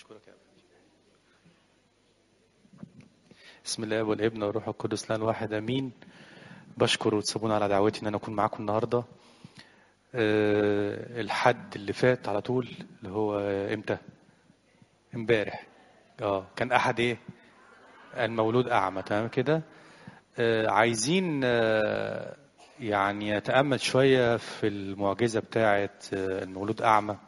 أشكرك يا أبي بسم الله والابن والروح القدس لا الواحد امين بشكر وتسيبونا على دعوتي ان انا اكون معاكم النهارده أه الحد اللي فات على طول اللي هو امتى امبارح اه كان احد ايه المولود اعمى تمام كده أه عايزين أه يعني نتامل شويه في المعجزه بتاعه آه، المولود اعمى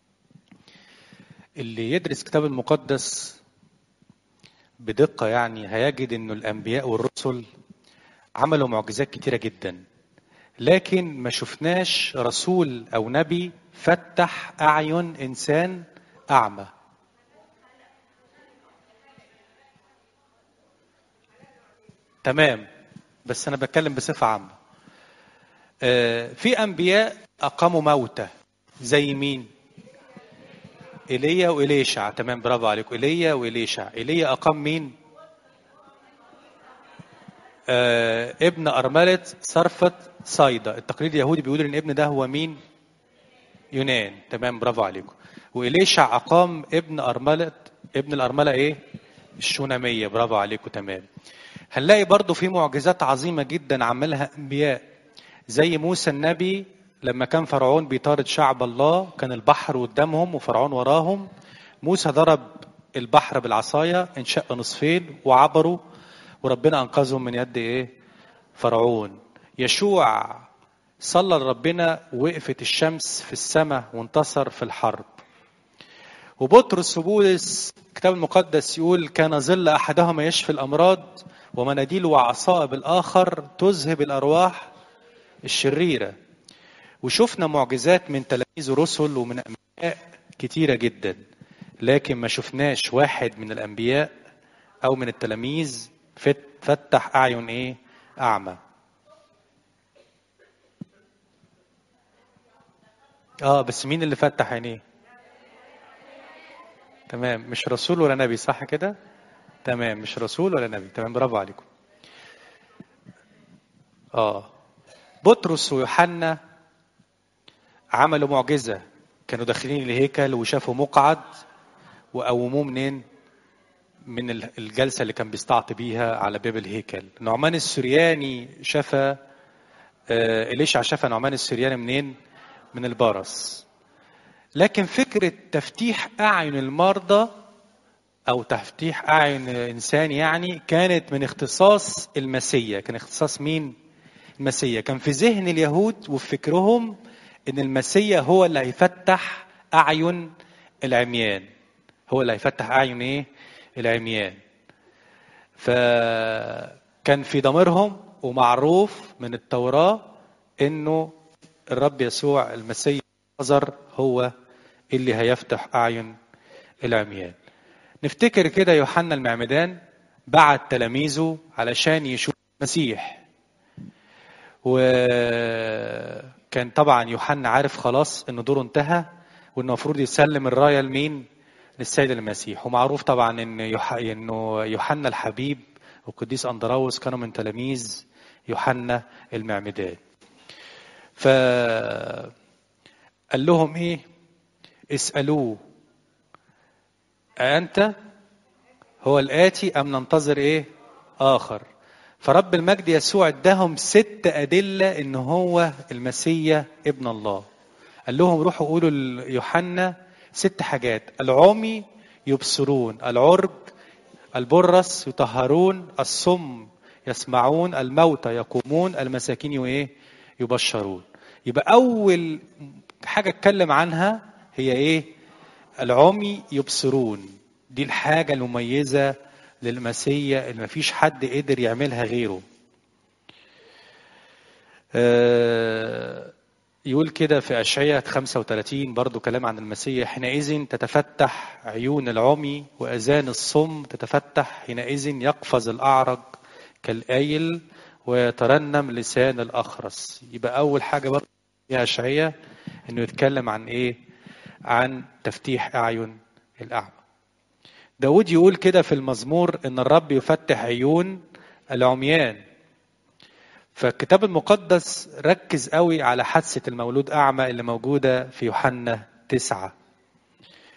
اللي يدرس كتاب المقدس بدقة يعني هيجد إنه الأنبياء والرسل عملوا معجزات كتيرة جدا لكن ما شفناش رسول أو نبي فتح أعين إنسان أعمى تمام بس أنا بتكلم بصفة عامة آه، في أنبياء أقاموا موتى زي مين؟ ايليا وإليشع تمام برافو عليكم ايليا وإليشع ايليا أقام مين؟ آه ابن أرملة صرفة صيدا التقليد اليهودي بيقول إن ابن ده هو مين؟ يونان تمام برافو عليكم وإليشع أقام ابن أرملة ابن الأرملة إيه؟ الشونامية برافو عليكم تمام هنلاقي برضو في معجزات عظيمة جدا عملها أنبياء زي موسى النبي لما كان فرعون بيطارد شعب الله كان البحر قدامهم وفرعون وراهم موسى ضرب البحر بالعصاية انشق نصفين وعبروا وربنا أنقذهم من يد إيه؟ فرعون يشوع صلى لربنا وقفت الشمس في السماء وانتصر في الحرب وبطرس وبولس الكتاب المقدس يقول كان ظل أحدهما يشفي الأمراض ومناديل وعصائب الآخر تذهب الأرواح الشريرة وشفنا معجزات من تلاميذ رسل ومن أنبياء كتيرة جدا لكن ما شفناش واحد من الأنبياء أو من التلاميذ فت- فتح أعين إيه أعمى اه بس مين اللي فتح عينيه تمام مش رسول ولا نبي صح كده تمام مش رسول ولا نبي تمام برافو عليكم اه بطرس ويوحنا عملوا معجزة كانوا داخلين الهيكل وشافوا مقعد وقوموه منين من ال- الجلسة اللي كان بيستعطي بيها على باب الهيكل نعمان السرياني شفى آه، إليشع شفى نعمان السرياني منين من البرص لكن فكرة تفتيح أعين المرضى أو تفتيح أعين إنسان يعني كانت من اختصاص المسيا كان اختصاص مين المسيا كان في ذهن اليهود وفي فكرهم ان المسيا هو اللي هيفتح اعين العميان هو اللي هيفتح اعين ايه العميان فكان في ضميرهم ومعروف من التوراة انه الرب يسوع المسيا نظر هو اللي هيفتح اعين العميان نفتكر كده يوحنا المعمدان بعت تلاميذه علشان يشوف المسيح وكان طبعا يوحنا عارف خلاص ان دوره انتهى وانه المفروض يسلم الرايه لمين؟ للسيد المسيح ومعروف طبعا ان يوح... انه يوحنا الحبيب والقديس اندراوس كانوا من تلاميذ يوحنا المعمدان. ف قال لهم ايه؟ اسالوه أأنت هو الآتي أم ننتظر إيه؟ آخر فرب المجد يسوع اداهم ست أدلة إن هو المسيا ابن الله قال لهم روحوا قولوا ليوحنا ست حاجات العمي يبصرون العرج البرص يطهرون الصم يسمعون الموتى يقومون المساكين وايه يبشرون يبقى اول حاجه اتكلم عنها هي ايه العمي يبصرون دي الحاجه المميزه للمسيا اللي مفيش حد قدر يعملها غيره آه، يقول كده في أشعية 35 برضو كلام عن المسيح حينئذ تتفتح عيون العمي وأذان الصم تتفتح حينئذ يقفز الأعرج كالآيل ويترنم لسان الأخرس يبقى أول حاجة برضو فيها أشعية إنه يتكلم عن إيه عن تفتيح أعين الأعمى داود يقول كده في المزمور إن الرب يفتح عيون العميان فالكتاب المقدس ركز قوي على حادثة المولود أعمى اللي موجودة في يوحنا تسعة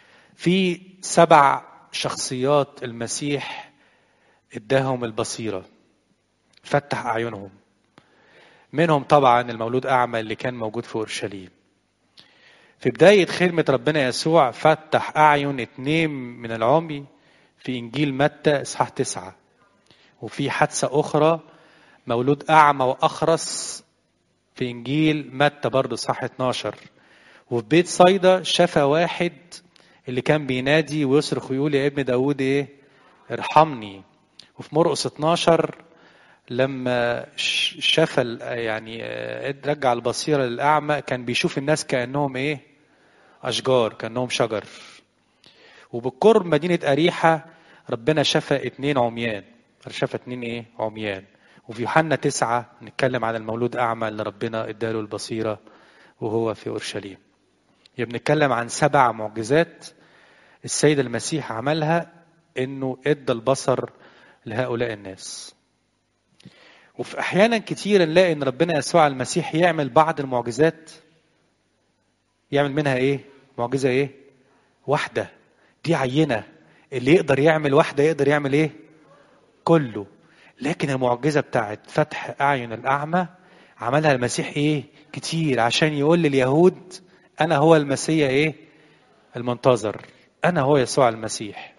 في سبع شخصيات المسيح اداهم البصيره فتح اعينهم منهم طبعا المولود اعمى اللي كان موجود في اورشليم في بدايه خدمه ربنا يسوع فتح اعين اتنين من العمي في انجيل متى اصحاح تسعه وفي حادثه اخرى مولود اعمى واخرس في انجيل متى برضه صح 12 وفي بيت صيدا شفى واحد اللي كان بينادي ويصرخ ويقول يا ابن داود ايه ارحمني وفي مرقس 12 لما شفى يعني رجع البصيرة للأعمى كان بيشوف الناس كأنهم إيه أشجار كأنهم شجر وبالقرب مدينة أريحة ربنا شفى اتنين عميان شفى اتنين إيه عميان وفي يوحنا تسعة نتكلم عن المولود أعمى اللي ربنا اداله البصيرة وهو في أورشليم يبقى بنتكلم عن سبع معجزات السيد المسيح عملها انه ادى البصر لهؤلاء الناس وفي احيانا كتير نلاقي ان ربنا يسوع المسيح يعمل بعض المعجزات يعمل منها ايه معجزه ايه واحده دي عينه اللي يقدر يعمل واحده يقدر يعمل ايه كله لكن المعجزه بتاعت فتح اعين الاعمى عملها المسيح ايه كتير عشان يقول لليهود انا هو المسيح ايه المنتظر انا هو يسوع المسيح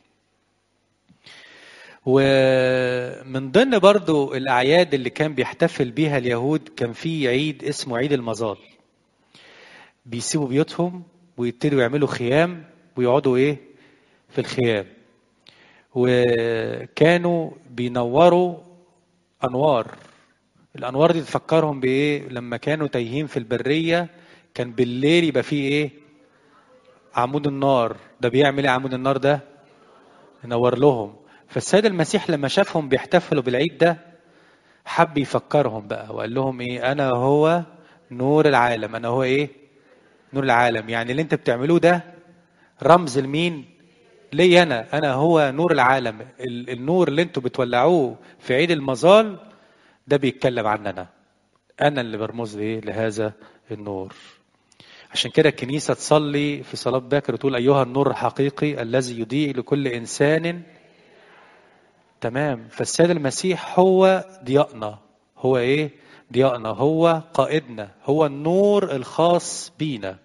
ومن ضمن برضو الأعياد اللي كان بيحتفل بيها اليهود كان في عيد اسمه عيد المظال بيسيبوا بيوتهم ويبتدوا يعملوا خيام ويقعدوا ايه في الخيام وكانوا بينوروا انوار الانوار دي تفكرهم بايه لما كانوا تايهين في البريه كان بالليل يبقى فيه ايه عمود النار ده بيعمل ايه عمود النار ده ينور لهم فالسيد المسيح لما شافهم بيحتفلوا بالعيد ده حب يفكرهم بقى وقال لهم ايه انا هو نور العالم انا هو ايه نور العالم يعني اللي انت بتعملوه ده رمز لمين لي انا انا هو نور العالم النور اللي انتوا بتولعوه في عيد المظال ده بيتكلم عننا انا اللي برمز ايه لهذا النور عشان كده الكنيسه تصلي في صلاه باكر وتقول ايها النور الحقيقي الذي يضيء لكل انسان تمام فالسيد المسيح هو ضيائنا هو ايه ضيائنا هو قائدنا هو النور الخاص بينا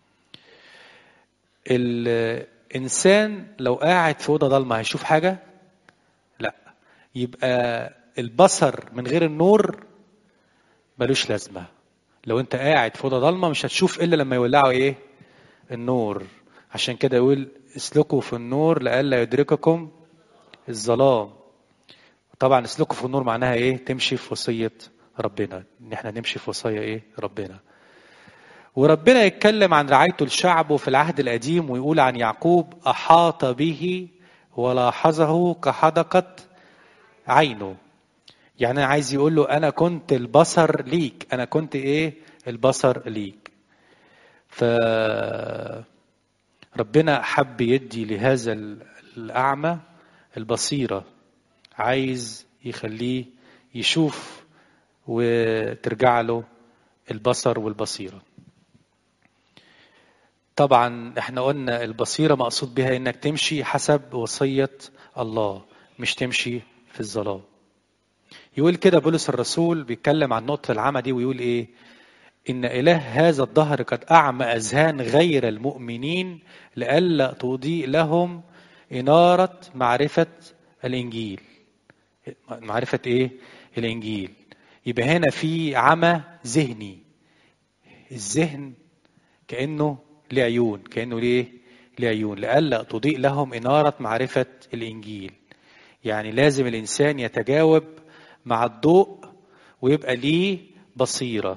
الانسان لو قاعد في اوضه ضلمه هيشوف حاجه لا يبقى البصر من غير النور ملوش لازمه لو انت قاعد في اوضه ضلمه مش هتشوف الا لما يولعوا ايه النور عشان كده يقول اسلكوا في النور لئلا يدرككم الظلام طبعا اسلكوا في النور معناها ايه تمشي في وصيه ربنا ان احنا نمشي في وصايا ايه ربنا وربنا يتكلم عن رعايته لشعبه في العهد القديم ويقول عن يعقوب احاط به ولاحظه كحدقه عينه يعني انا عايز يقول له انا كنت البصر ليك انا كنت ايه البصر ليك ف ربنا حب يدي لهذا الاعمى البصيره عايز يخليه يشوف وترجع له البصر والبصيره طبعا احنا قلنا البصيره مقصود بها انك تمشي حسب وصيه الله مش تمشي في الظلام يقول كده بولس الرسول بيتكلم عن نقطة العمى دي ويقول إيه؟ إن إله هذا الدهر قد أعمى أذهان غير المؤمنين لئلا تضيء لهم إنارة معرفة الإنجيل. معرفة إيه؟ الإنجيل. يبقى هنا في عمى ذهني. الذهن كأنه ليه عيون، كأنه ليه؟ ليه عيون، لئلا تضيء لهم إنارة معرفة الإنجيل. يعني لازم الإنسان يتجاوب مع الضوء ويبقى ليه بصيرة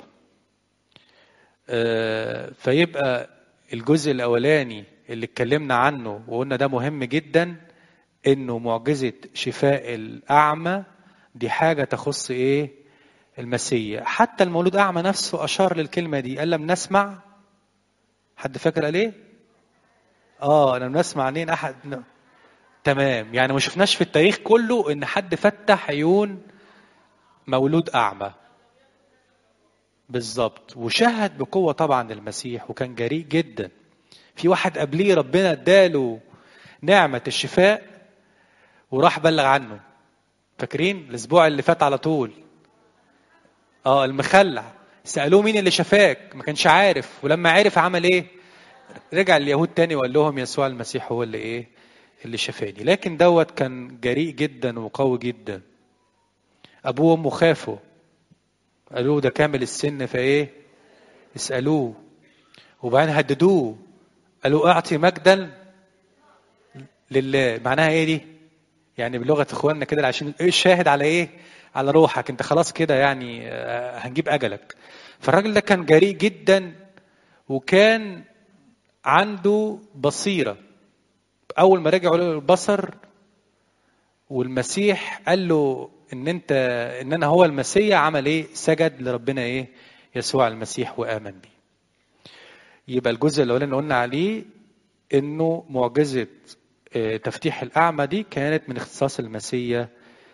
فيبقى الجزء الأولاني اللي اتكلمنا عنه وقلنا ده مهم جدا انه معجزة شفاء الأعمى دي حاجة تخص ايه المسيح حتى المولود أعمى نفسه أشار للكلمة دي قال لم نسمع حد فاكر قال ايه اه لم نسمع عنين أحد تمام يعني ما شفناش في التاريخ كله ان حد فتح عيون مولود أعمى بالظبط وشهد بقوة طبعا المسيح وكان جريء جدا في واحد قبليه ربنا اداله نعمة الشفاء وراح بلغ عنه فاكرين الاسبوع اللي فات على طول اه المخلع سألوه مين اللي شفاك ما كانش عارف ولما عرف عمل ايه رجع اليهود تاني وقال لهم يسوع المسيح هو اللي ايه اللي شفاني لكن دوت كان جريء جدا وقوي جدا ابوه وامه خافوا قالوا ده كامل السن فايه اسالوه وبعدين هددوه قالوا اعطي مجدا لله معناها ايه دي يعني بلغه اخواننا كده عشان ايه الشاهد على ايه على روحك انت خلاص كده يعني هنجيب اجلك فالراجل ده كان جريء جدا وكان عنده بصيره اول ما رجعوا له البصر والمسيح قال له ان انت ان انا هو المسيح عمل ايه سجد لربنا ايه يسوع المسيح وامن بيه يبقى الجزء الاولاني قلنا عليه انه معجزه تفتيح الاعمى دي كانت من اختصاص المسيح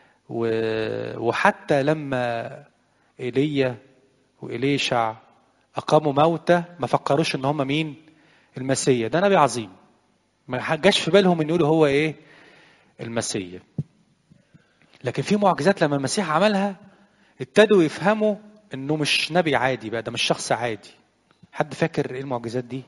وحتى لما ايليا وإليشع أقاموا موتى ما فكروش إن هم مين؟ المسيا ده نبي عظيم ما جاش في بالهم إن يقولوا هو إيه؟ المسيا لكن في معجزات لما المسيح عملها ابتدوا يفهموا إنه مش نبي عادي بقى ده مش شخص عادي حد فاكر إيه المعجزات دي؟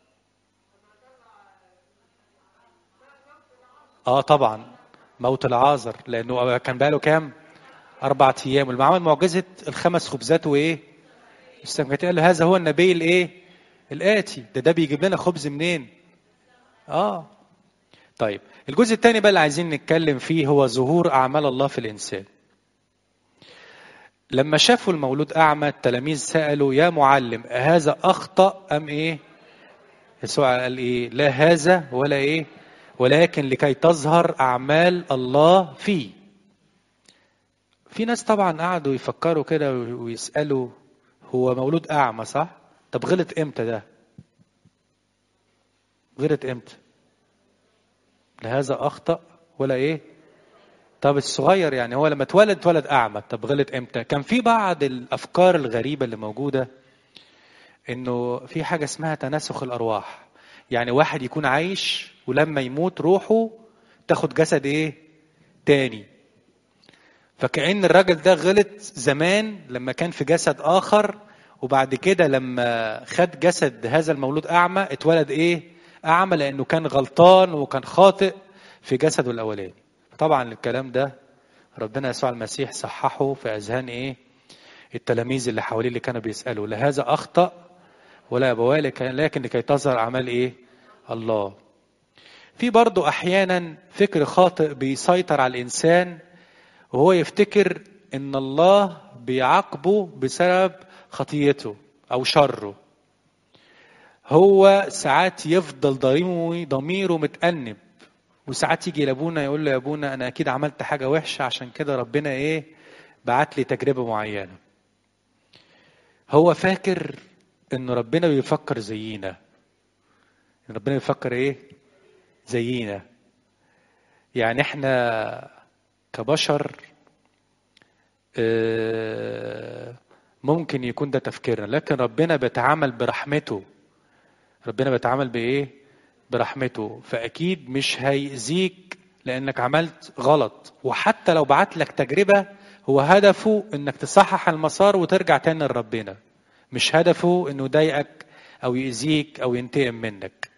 اه طبعا موت العازر لانه كان بقاله كام؟ أربعة أيام ولما عمل معجزة الخمس خبزات وإيه؟ السمكتين قال له هذا هو النبي الإيه؟ الآتي ده ده بيجيب لنا خبز منين؟ آه طيب الجزء الثاني بقى اللي عايزين نتكلم فيه هو ظهور أعمال الله في الإنسان. لما شافوا المولود أعمى التلاميذ سألوا يا معلم أهذا أخطأ أم إيه؟ يسوع قال إيه؟ لا هذا ولا إيه؟ ولكن لكي تظهر أعمال الله فيه. في ناس طبعا قعدوا يفكروا كده ويسألوا هو مولود أعمى صح؟ طب غلط إمتى ده؟ غلط إمتى؟ لهذا أخطأ ولا إيه؟ طب الصغير يعني هو لما اتولد اتولد أعمى طب غلط إمتى؟ كان في بعض الأفكار الغريبة اللي موجودة إنه في حاجة اسمها تناسخ الأرواح يعني واحد يكون عايش ولما يموت روحه تاخد جسد إيه؟ تاني فكأن الراجل ده غلط زمان لما كان في جسد آخر وبعد كده لما خد جسد هذا المولود أعمى اتولد إيه؟ أعمى لأنه كان غلطان وكان خاطئ في جسده الأولاني. طبعا الكلام ده ربنا يسوع المسيح صححه في أذهان إيه؟ التلاميذ اللي حواليه اللي كانوا بيسألوا لهذا أخطأ ولا أبواه لكن لكي تظهر أعمال إيه؟ الله. في برضه أحيانا فكر خاطئ بيسيطر على الإنسان وهو يفتكر ان الله بيعاقبه بسبب خطيته او شره هو ساعات يفضل ضميره ضميره متأنب وساعات يجي لابونا يقول له يا ابونا انا اكيد عملت حاجه وحشه عشان كده ربنا ايه بعت لي تجربه معينه هو فاكر ان ربنا بيفكر زينا ان ربنا بيفكر ايه زينا يعني احنا كبشر ممكن يكون ده تفكيرنا لكن ربنا بيتعامل برحمته ربنا بيتعامل بايه برحمته فاكيد مش هيأذيك لانك عملت غلط وحتى لو بعت لك تجربه هو هدفه انك تصحح المسار وترجع تاني لربنا مش هدفه انه يضايقك او يأذيك او ينتقم منك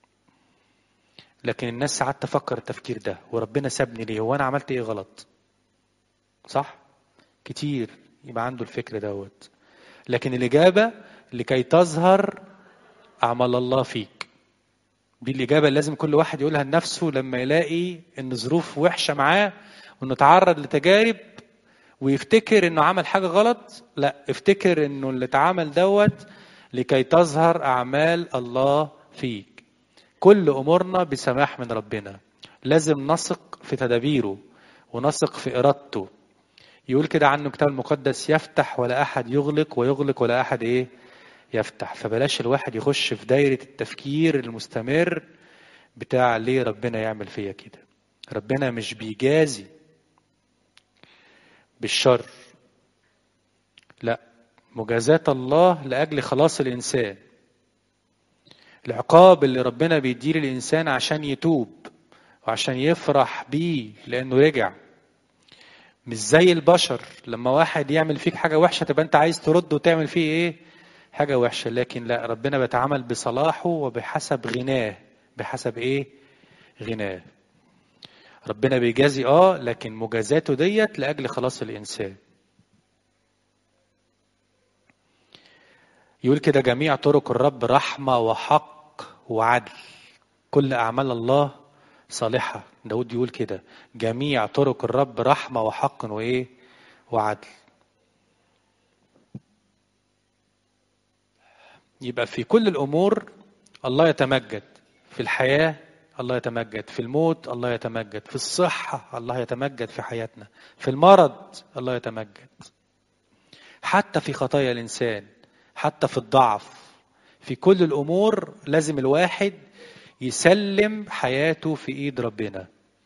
لكن الناس ساعات تفكر التفكير ده وربنا سابني ليه هو انا عملت ايه غلط صح كتير يبقى عنده الفكر دوت لكن الإجابة لكي تظهر أعمال الله فيك دي الإجابة اللي لازم كل واحد يقولها لنفسه لما يلاقي إن ظروف وحشة معاه وإنه تعرض لتجارب ويفتكر إنه عمل حاجة غلط لا افتكر إنه اللي اتعمل دوت لكي تظهر أعمال الله فيك كل أمورنا بسماح من ربنا لازم نثق في تدابيره ونثق في إرادته يقول كده عنه الكتاب المقدس يفتح ولا احد يغلق ويغلق ولا احد ايه يفتح فبلاش الواحد يخش في دايرة التفكير المستمر بتاع ليه ربنا يعمل فيا كده ربنا مش بيجازي بالشر لا مجازاة الله لأجل خلاص الإنسان العقاب اللي ربنا بيديه للإنسان عشان يتوب وعشان يفرح بيه لانه رجع مش زي البشر لما واحد يعمل فيك حاجه وحشه تبقى انت عايز ترد وتعمل فيه ايه حاجه وحشه لكن لا ربنا بيتعامل بصلاحه وبحسب غناه بحسب ايه غناه ربنا بيجازي اه لكن مجازاته ديت لاجل خلاص الانسان يقول كده جميع طرق الرب رحمه وحق وعدل كل اعمال الله صالحه داود يقول كده جميع طرق الرب رحمه وحق وايه وعدل يبقى في كل الامور الله يتمجد في الحياه الله يتمجد في الموت الله يتمجد في الصحه الله يتمجد في حياتنا في المرض الله يتمجد حتى في خطايا الانسان حتى في الضعف في كل الامور لازم الواحد يسلم حياته في ايد ربنا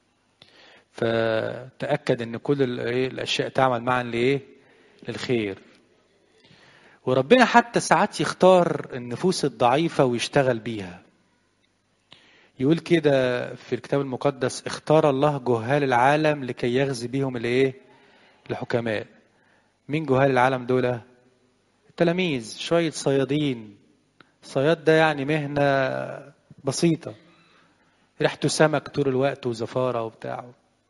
فتاكد ان كل الاشياء تعمل معا لايه للخير وربنا حتى ساعات يختار النفوس الضعيفه ويشتغل بيها يقول كده في الكتاب المقدس اختار الله جهال العالم لكي يغزي بيهم الايه الحكماء مين جهال العالم دول التلاميذ شويه صيادين صياد ده يعني مهنه بسيطه ريحته سمك طول الوقت وزفاره وبتاع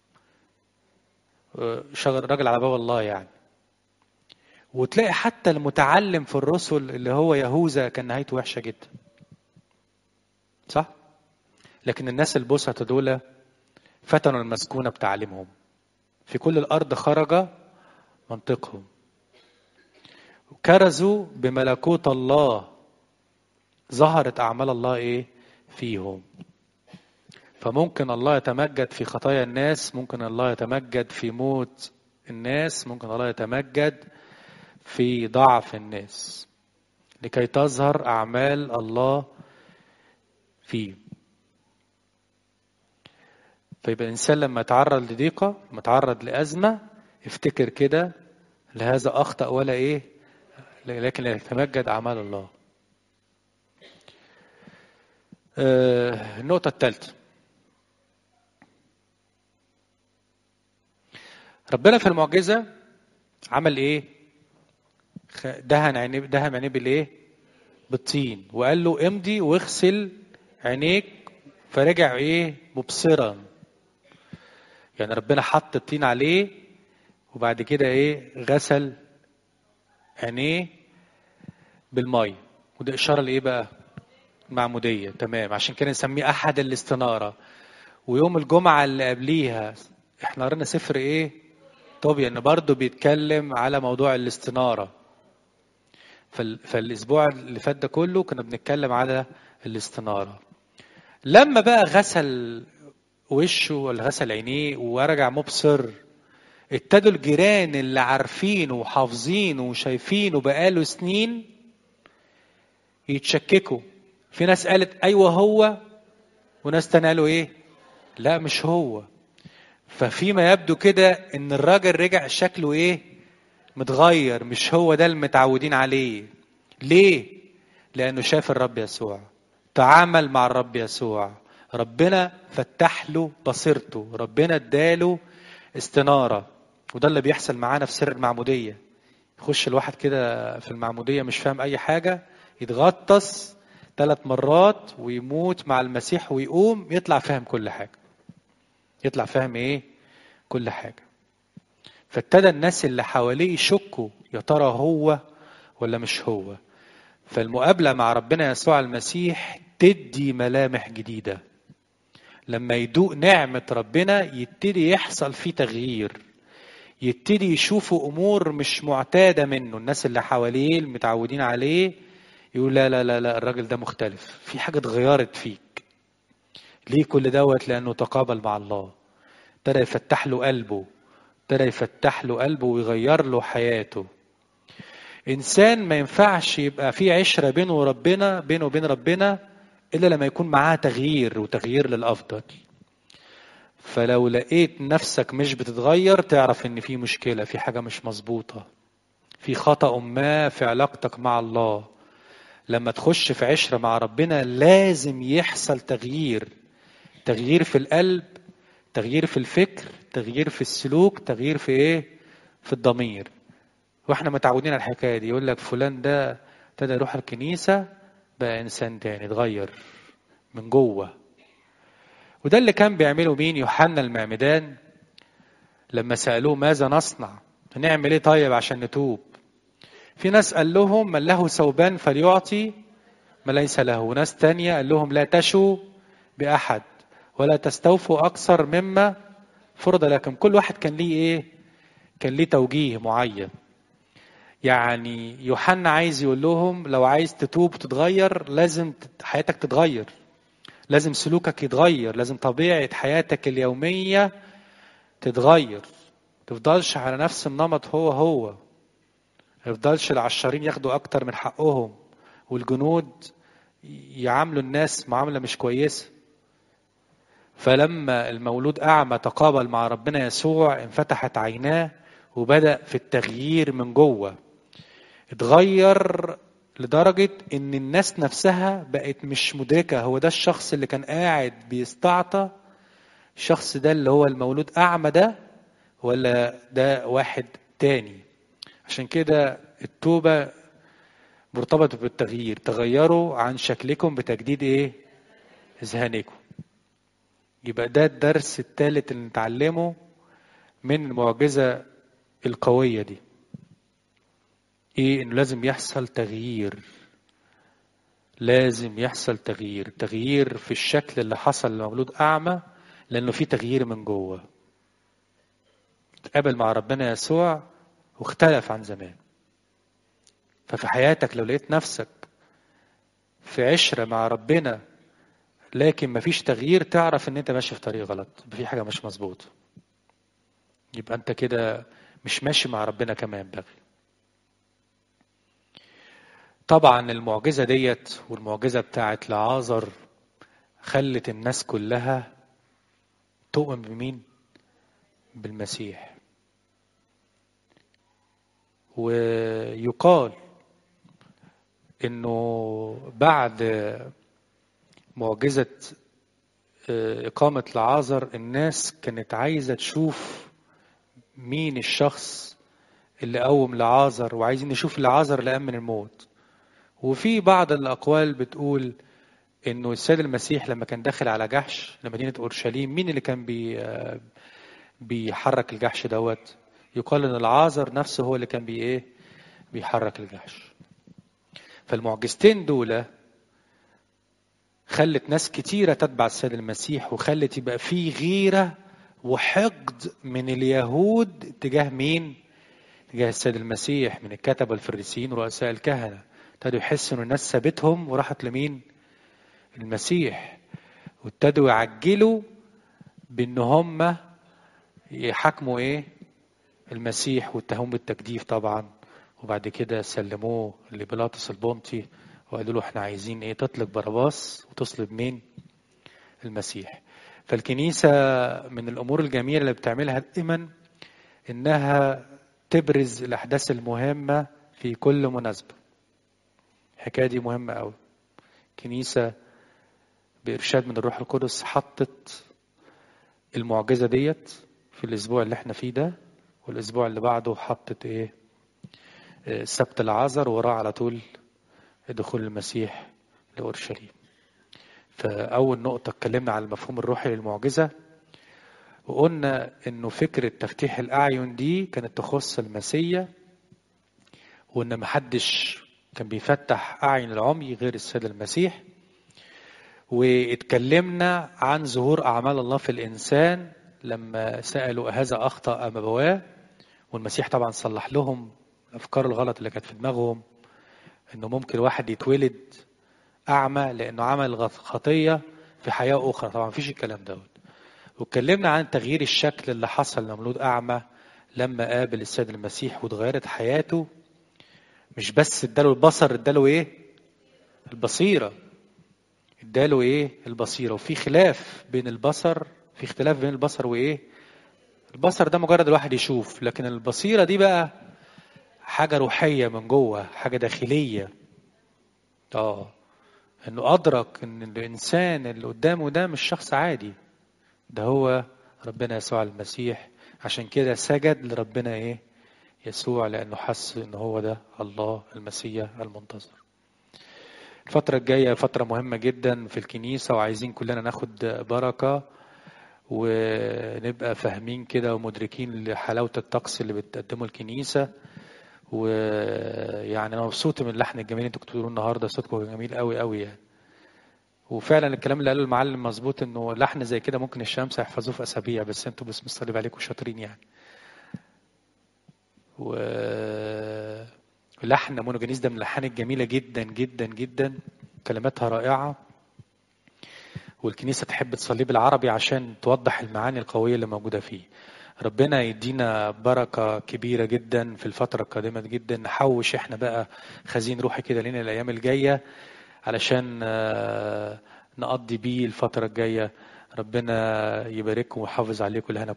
شغل راجل على باب الله يعني وتلاقي حتى المتعلم في الرسل اللي هو يهوذا كان نهايته وحشه جدا صح لكن الناس البسطة دول فتنوا المسكونة بتعليمهم في كل الأرض خرج منطقهم كرزوا بملكوت الله ظهرت أعمال الله إيه فيهم فممكن الله يتمجد في خطايا الناس ممكن الله يتمجد في موت الناس ممكن الله يتمجد في ضعف الناس لكي تظهر أعمال الله فيه فيبقى الإنسان لما يتعرض لضيقة لما يتعرض لأزمة يفتكر كده لهذا أخطأ ولا إيه لكن يتمجد أعمال الله آه النقطة الثالثة ربنا في المعجزة عمل إيه؟ دهن عينيه دهن عينيه بالإيه؟ بالطين وقال له امضي واغسل عينيك فرجع إيه؟ مبصرا يعني ربنا حط الطين عليه وبعد كده ايه غسل عينيه بالميه وده اشاره لايه بقى معموديه تمام عشان كده نسميه احد الاستناره ويوم الجمعه اللي قبليها احنا قرينا سفر ايه طوبيا ان برضه بيتكلم على موضوع الاستناره فالاسبوع اللي فات ده كله كنا بنتكلم على الاستناره لما بقى غسل وشه ولا غسل عينيه ورجع مبصر ابتدوا الجيران اللي عارفينه وحافظينه وشايفينه بقاله سنين يتشككوا في ناس قالت ايوه هو وناس تاني قالوا ايه لا مش هو ففيما يبدو كده ان الراجل رجع شكله ايه متغير مش هو ده المتعودين عليه ليه لانه شاف الرب يسوع تعامل مع الرب يسوع ربنا فتح له بصيرته ربنا اداله استنارة وده اللي بيحصل معانا في سر المعمودية يخش الواحد كده في المعمودية مش فاهم أي حاجة يتغطس ثلاث مرات ويموت مع المسيح ويقوم يطلع فاهم كل حاجة يطلع فاهم ايه كل حاجة فابتدى الناس اللي حواليه يشكوا يا ترى هو ولا مش هو فالمقابلة مع ربنا يسوع المسيح تدي ملامح جديده لما يدوق نعمة ربنا يبتدي يحصل فيه تغيير يبتدي يشوفوا أمور مش معتادة منه الناس اللي حواليه المتعودين عليه يقول لا لا لا لا الراجل ده مختلف في حاجة اتغيرت فيك ليه كل دوت لأنه تقابل مع الله ابتدى يفتح له قلبه ابتدى يفتح له قلبه ويغير له حياته إنسان ما ينفعش يبقى في عشرة بينه وربنا بينه وبين ربنا الا لما يكون معاه تغيير وتغيير للافضل فلو لقيت نفسك مش بتتغير تعرف ان في مشكله في حاجه مش مظبوطه في خطا ما في علاقتك مع الله لما تخش في عشره مع ربنا لازم يحصل تغيير تغيير في القلب تغيير في الفكر تغيير في السلوك تغيير في ايه في الضمير واحنا متعودين على الحكايه دي يقول لك فلان ده ابتدى يروح الكنيسه بقى انسان تاني اتغير من جوه وده اللي كان بيعمله مين يوحنا المعمدان لما سالوه ماذا نصنع هنعمل ايه طيب عشان نتوب في ناس قال لهم من له ثوبان فليعطي ما ليس له وناس تانية قال لهم لا تشوا بأحد ولا تستوفوا أكثر مما فرض لكم كل واحد كان ليه إيه كان ليه توجيه معين يعني يوحنا عايز يقول لهم لو عايز تتوب وتتغير لازم حياتك تتغير لازم سلوكك يتغير لازم طبيعة حياتك اليومية تتغير تفضلش على نفس النمط هو هو يفضلش العشارين ياخدوا أكتر من حقهم والجنود يعاملوا الناس معاملة مش كويسة فلما المولود أعمى تقابل مع ربنا يسوع انفتحت عيناه وبدأ في التغيير من جوه اتغير لدرجة إن الناس نفسها بقت مش مدركة هو ده الشخص اللي كان قاعد بيستعطى الشخص ده اللي هو المولود أعمى ده ولا ده واحد تاني عشان كده التوبة مرتبطة بالتغيير تغيروا عن شكلكم بتجديد ايه اذهانكم يبقى ده الدرس الثالث اللي نتعلمه من المعجزة القوية دي ايه انه لازم يحصل تغيير لازم يحصل تغيير تغيير في الشكل اللي حصل لمولود اعمى لانه في تغيير من جوه تقابل مع ربنا يسوع واختلف عن زمان ففي حياتك لو لقيت نفسك في عشرة مع ربنا لكن مفيش تغيير تعرف ان انت ماشي في طريق غلط في حاجة مش مظبوطة يبقى انت كده مش ماشي مع ربنا كما ينبغي طبعا المعجزة ديت والمعجزة بتاعت لعازر خلت الناس كلها تؤمن بمين بالمسيح ويقال انه بعد معجزة إقامة لعازر الناس كانت عايزة تشوف مين الشخص اللي قوم لعازر وعايزين نشوف لعازر اللي قام من الموت وفي بعض الأقوال بتقول إنه السيد المسيح لما كان داخل على جحش لمدينة أورشليم مين اللي كان بي بيحرك الجحش دوت يقال إن العازر نفسه هو اللي كان بي إيه بيحرك الجحش فالمعجزتين دول خلت ناس كتيرة تتبع السيد المسيح وخلت يبقى في غيرة وحقد من اليهود تجاه مين؟ تجاه السيد المسيح من الكتبة الفريسيين ورؤساء الكهنة ابتدوا يحسوا ان الناس سابتهم وراحت لمين؟ المسيح وابتدوا يعجلوا بان هم يحاكموا ايه؟ المسيح واتهموه بالتجديف طبعا وبعد كده سلموه لبيلاطس البنطي وقالوا له احنا عايزين ايه تطلق باراباس وتصلب مين المسيح فالكنيسة من الأمور الجميلة اللي بتعملها دائما إنها تبرز الأحداث المهمة في كل مناسبة الحكاية دي مهمة أوي كنيسة بإرشاد من الروح القدس حطت المعجزة ديت في الأسبوع اللي احنا فيه ده والأسبوع اللي بعده حطت إيه سبت العذر وراه على طول دخول المسيح لأورشليم فأول نقطة اتكلمنا على المفهوم الروحي للمعجزة وقلنا إنه فكرة تفتيح الأعين دي كانت تخص المسيا وإن محدش كان بيفتح أعين العمي غير السيد المسيح واتكلمنا عن ظهور أعمال الله في الإنسان لما سألوا هذا أخطأ أم أبواه والمسيح طبعا صلح لهم الأفكار الغلط اللي كانت في دماغهم إنه ممكن واحد يتولد أعمى لأنه عمل خطية في حياة أخرى طبعا مفيش الكلام دوت واتكلمنا عن تغيير الشكل اللي حصل لمولود أعمى لما قابل السيد المسيح واتغيرت حياته مش بس اداله البصر اداله ايه البصيرة اداله ايه البصيرة وفي خلاف بين البصر في اختلاف بين البصر وايه البصر ده مجرد الواحد يشوف لكن البصيرة دي بقى حاجة روحية من جوه حاجة داخلية اه انه ادرك ان الانسان اللي قدامه ده مش شخص عادي ده هو ربنا يسوع المسيح عشان كده سجد لربنا ايه يسوع لانه حس ان هو ده الله المسيح المنتظر الفترة الجاية فترة مهمة جدا في الكنيسة وعايزين كلنا ناخد بركة ونبقى فاهمين كده ومدركين لحلاوة الطقس اللي بتقدمه الكنيسة ويعني انا مبسوط من اللحن الجميل اللي انتوا كنتوا بتقولوه النهارده صوتكم جميل قوي قوي يعني وفعلا الكلام اللي قاله المعلم مظبوط انه لحن زي كده ممكن الشمس يحفظوه في اسابيع بس انتوا بس مصلي عليكم شاطرين يعني و لحن مونوجينيز ده من اللحان الجميلة جدا جدا جدا كلماتها رائعة والكنيسة تحب تصليه بالعربي عشان توضح المعاني القوية اللي موجودة فيه ربنا يدينا بركة كبيرة جدا في الفترة القادمة جدا نحوش احنا بقى خزين روحي كده لنا الأيام الجاية علشان نقضي بيه الفترة الجاية ربنا يبارككم ويحافظ عليكم لهنا